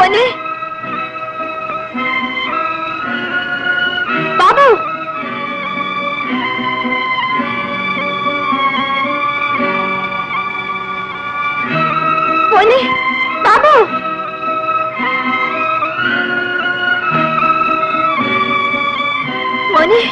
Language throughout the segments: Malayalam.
മോനെ ബാബു മോനെ ബാബു മോനെ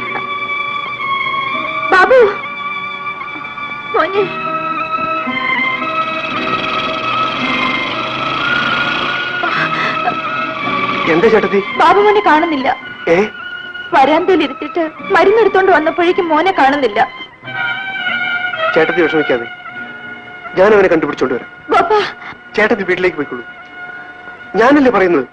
ബാബു മോനെ എന്താ ചേട്ടത്തി ബാബു മോനെ കാണുന്നില്ല ഏ വരാന്തയിൽ ഇരുത്തിട്ട് മരുന്നെടുത്തോണ്ട് വന്നപ്പോഴേക്കും മോനെ കാണുന്നില്ല ചേട്ടത്തി വിഷമിക്കാതെ ഞാൻ അവനെ കണ്ടുപിടിച്ചോണ്ട് വരാം ഗോപാ ചേട്ടത്തി വീട്ടിലേക്ക് പോയിക്കോളൂ ഞാനല്ലേ പറയുന്നത്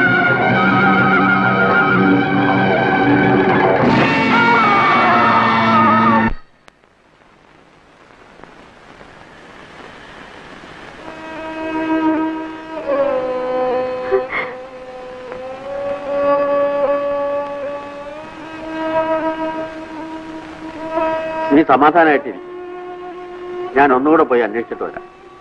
ആ നീ സമാധാനമായിട്ടിരിക്കും ഞാൻ ഒന്നുകൂടെ പോയി അന്വേഷിച്ചിട്ട് വരാം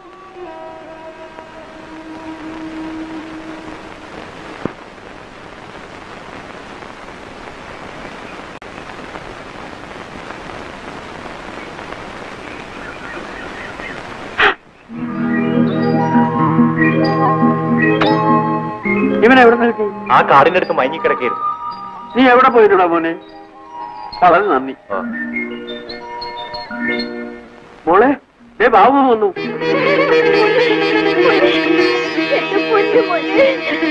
ഇവനെ എവിടെ നിന്ന് കിട്ടി ആ കാടിന്റെ അടുത്ത് മയങ്ങിക്കിടക്കായിരുന്നു നീ എവിടെ പോയിട്ടുടാ മോനെ വളരെ നന്ദി മോളെ ദേ ബാബു വന്നു എന്റെ പൊന്നു മോനെ.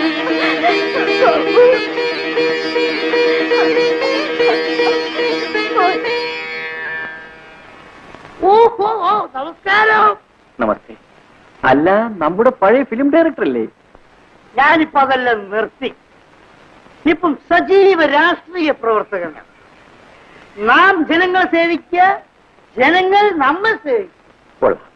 മോനെ. ഓഹോ നമസ്കാരം നമസ്തേ അല്ല നമ്മുടെ പഴയ ഫിലിം ഡയറക്ടർ അല്ലേ ഞാനിപ്പോ അതെല്ലാം നിർത്തി ഇപ്പം സജീവ രാഷ്ട്രീയ പ്രവർത്തകനാണ് നാം ജനങ്ങളെ സേവിക്കുക ജനങ്ങൾ നമ്മെ സേവിക്കുക കൊള്ളാം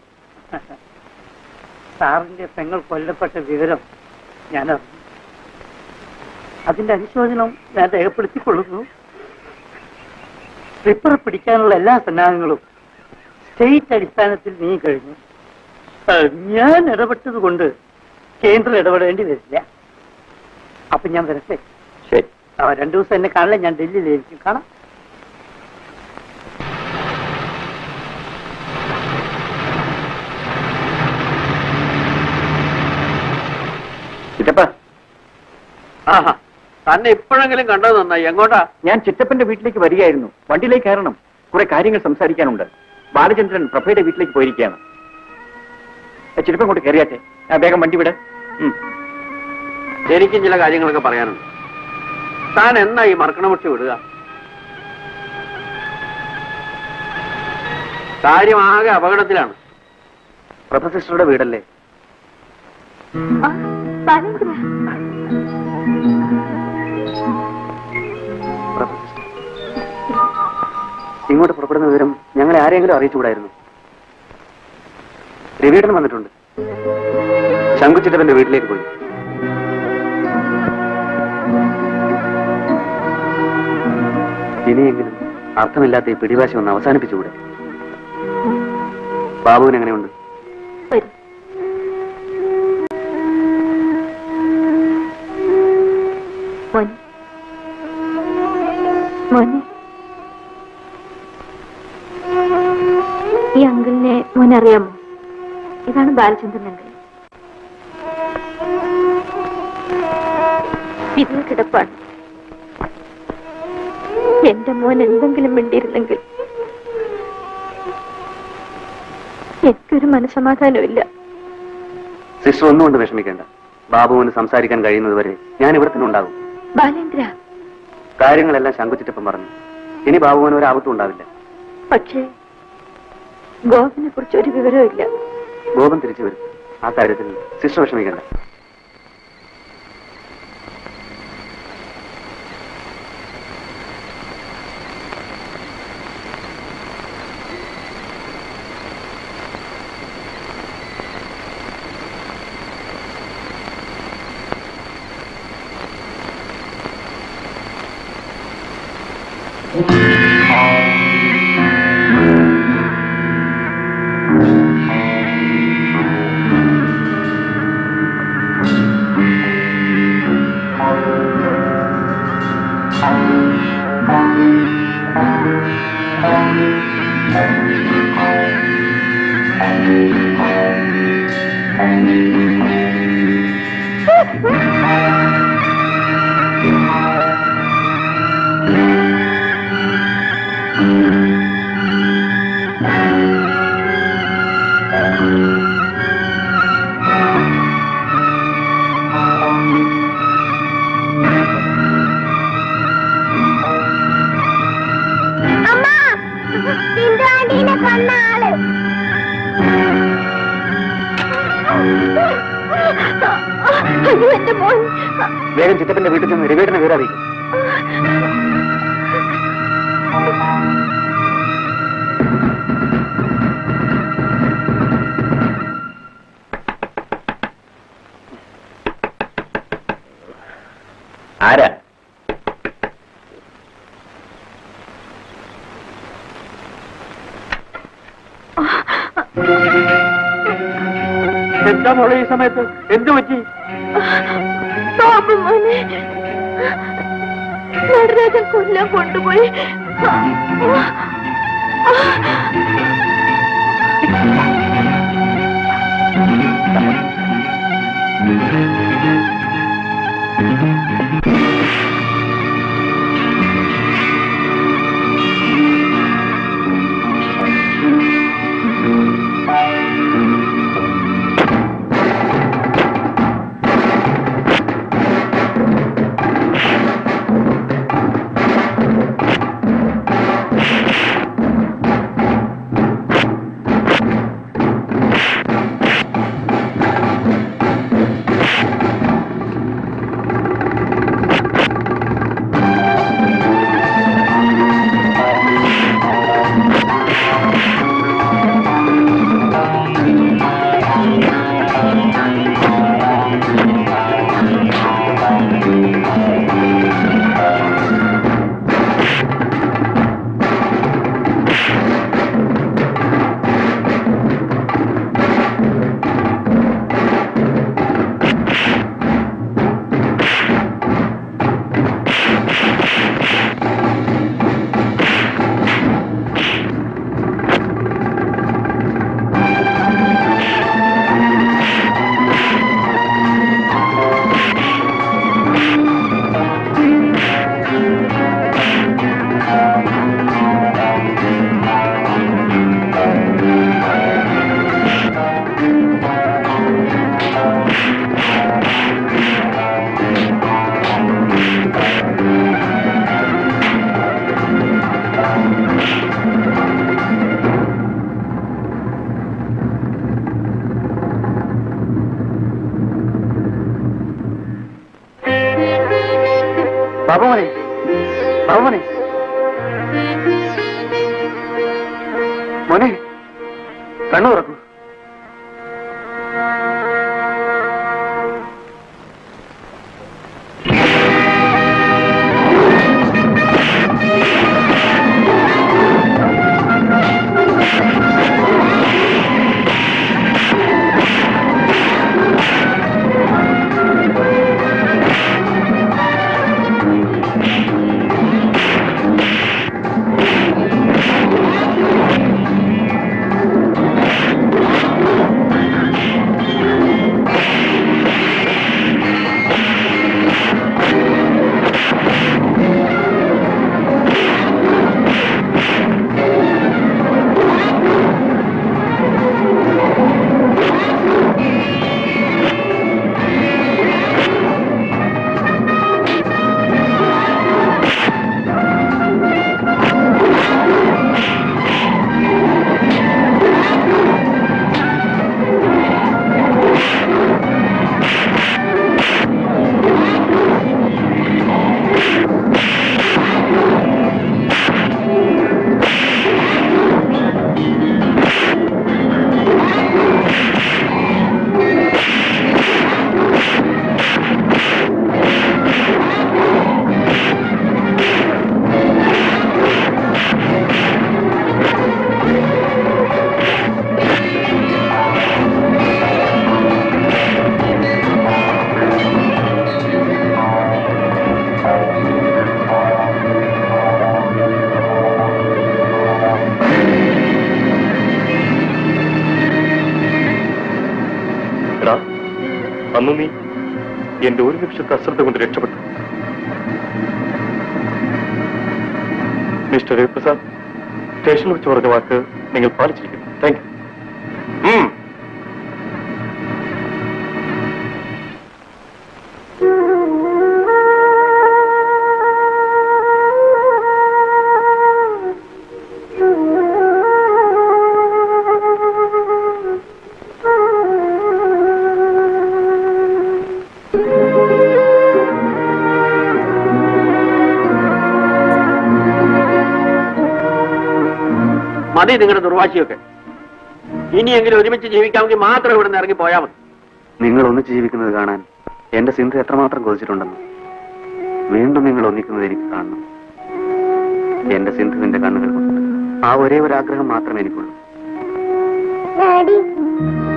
സാറിന്റെ പെങ്ങൾ കൊല്ലപ്പെട്ട വിവരം ഞാൻ അറിഞ്ഞു അതിന്റെ അനുശോചനം ഞാൻ രേഖപ്പെടുത്തിക്കൊള്ളുന്നു സ്ലിപ്പർ പിടിക്കാനുള്ള എല്ലാ സന്നാഹങ്ങളും സ്റ്റേറ്റ് അടിസ്ഥാനത്തിൽ നീ കഴിഞ്ഞു ഏഹ്, ഞാൻ ഇടപെട്ടത് കൊണ്ട് കേന്ദ്രം ഇടപെടേണ്ടി വരില്ല അപ്പൊ ഞാൻ വരട്ടെ ശരി ആ, രണ്ടു ദിവസം എന്നെ കാണില്ല ഞാൻ ഡൽഹിയിലായിരിക്കും കാണാം ചിറ്റപ്പ ആഹാ തന്നെ ഇപ്പോഴെങ്കിലും കണ്ടത് നന്നായി എങ്ങോട്ടാ ഞാൻ ചിറ്റപ്പന്റെ വീട്ടിലേക്ക് വരികയായിരുന്നു വണ്ടിയിലേക്ക് കയറണം കുറെ കാര്യങ്ങൾ സംസാരിക്കാനുണ്ട് ബാലചന്ദ്രൻ പ്രഭയുടെ വീട്ടിലേക്ക് പോയിരിക്കുകയാണ് ഏ, ചിറ്റപ്പൻ ഇങ്ങോട്ട് കയറിയാട്ടെ ആ, വേഗം വണ്ടി വിട് ഉം. എനിക്കും ചില കാര്യങ്ങളൊക്കെ പറയാനുണ്ട് താൻ എന്നാ ഈ മർക്കണമുട്ടി വിടുക കാര്യം ആകെ അപകടത്തിലാണ് പ്രഭ സിസ്റ്ററുടെ വീടല്ലേ ആ, ബാലേന്ദ്ര പ്രഭ സിസ്റ്റർ ഇങ്ങോട്ട് പുറപ്പെടുന്ന വിവരം ഞങ്ങളെ ആരെങ്കിലും അറിയിച്ചുകൂടായിരുന്നു രവിയേട്ടൻ വന്നിട്ടുണ്ട് ശങ്കു ചിറ്റപ്പന്റെ വീട്ടിലേക്ക് പോയി ഇനിയെങ്കിലും അർത്ഥമില്ലാത്ത ഈ പിടിവാശി ഒന്ന് അവസാനിപ്പിച്ചുകൂടെ ബാബുവിന് എങ്ങനെയുണ്ട് വരൂ മോനെ മോനെ ഈ അങ്കിളിനെ മോനെ അറിയാമോ ഇതാണ് ബാലചന്ദ്രൻ അങ്കിൾ ഇതിൽ കിടപ്പാണ് എന്റെ മോൻ എന്തെങ്കിലും മിണ്ടിയിരുന്നെങ്കിൽ എനിക്കൊരു മനസമാധാനമില്ല സിസ്റ്റർ ഒന്നും കൊണ്ട് വിഷമിക്കേണ്ട ബാബുവിന് സംസാരിക്കാൻ കഴിയുന്നത് വരെ ഞാൻ ഇവിടെ തന്നെ ഉണ്ടാകും ബാലേന്ദ്ര കാര്യങ്ങളെല്ലാം ശങ്കുച്ചിട്ടപ്പം പറഞ്ഞു ഇനി ബാബുവിന് ഒരു ആപത്തും ഉണ്ടാവില്ല പക്ഷേ ഗോപിനെ കുറിച്ച് ഒരു വിവരവും ഇല്ല ഗോപൻ തിരിച്ചു വരും ആ കാര്യത്തിൽ സിസ്റ്റർ വിഷമിക്കണ്ട അയ്യോ എന്റെ മോൻ വേഗം ചിറ്റപ്പന്റെ വീട്ടിൽ ചെന്ന് രവിയേട്ടനെ വിവരം അറിയിക്കും ആരാ എന്താ മോളെ ഈ സമയത്ത് എന്തു പറ്റി ബാബു മോനെ നടരാജൻ കൊല്ലം കൊണ്ടുപോയി ബാബുമോനെ ബാബുമോനെ മോനെ കണ്ണു തുറക്കൂ എടാ അന്ന് നീ എന്റെ ഒരു നിമിഷത്തെ അശ്രദ്ധ കൊണ്ട് രക്ഷപ്പെട്ടു മിസ്റ്റർ രവിപ്രസാദ് സ്റ്റേഷനിൽ വെച്ച് പറഞ്ഞ വാക്ക് നിങ്ങൾ പാലിച്ചിരിക്കുന്നു താങ്ക് യു മതി നിങ്ങളുടെ ദുർവാശിയൊക്കെ ഇനിയെങ്കിലും ഒരുമിച്ച് ജീവിക്കാമെങ്കിൽ മാത്രം ഇവിടെ നിന്ന് ഇറങ്ങി പോയാൽ മതി നിങ്ങൾ ഒന്നിച്ച് ജീവിക്കുന്നത് കാണാൻ എന്റെ സിന്ധു എത്രമാത്രം കൊതിച്ചിട്ടുണ്ടെന്ന് വീണ്ടും നിങ്ങൾ ഒന്നിക്കുന്നത് എനിക്ക് കാണണം എന്റെ സിന്ധുവിന്റെ കണ്ണുകൾ കൊണ്ട് ആ ഒരേ ഒരു ആഗ്രഹം മാത്രമേ എനിക്കുള്ളൂ ഡാഡി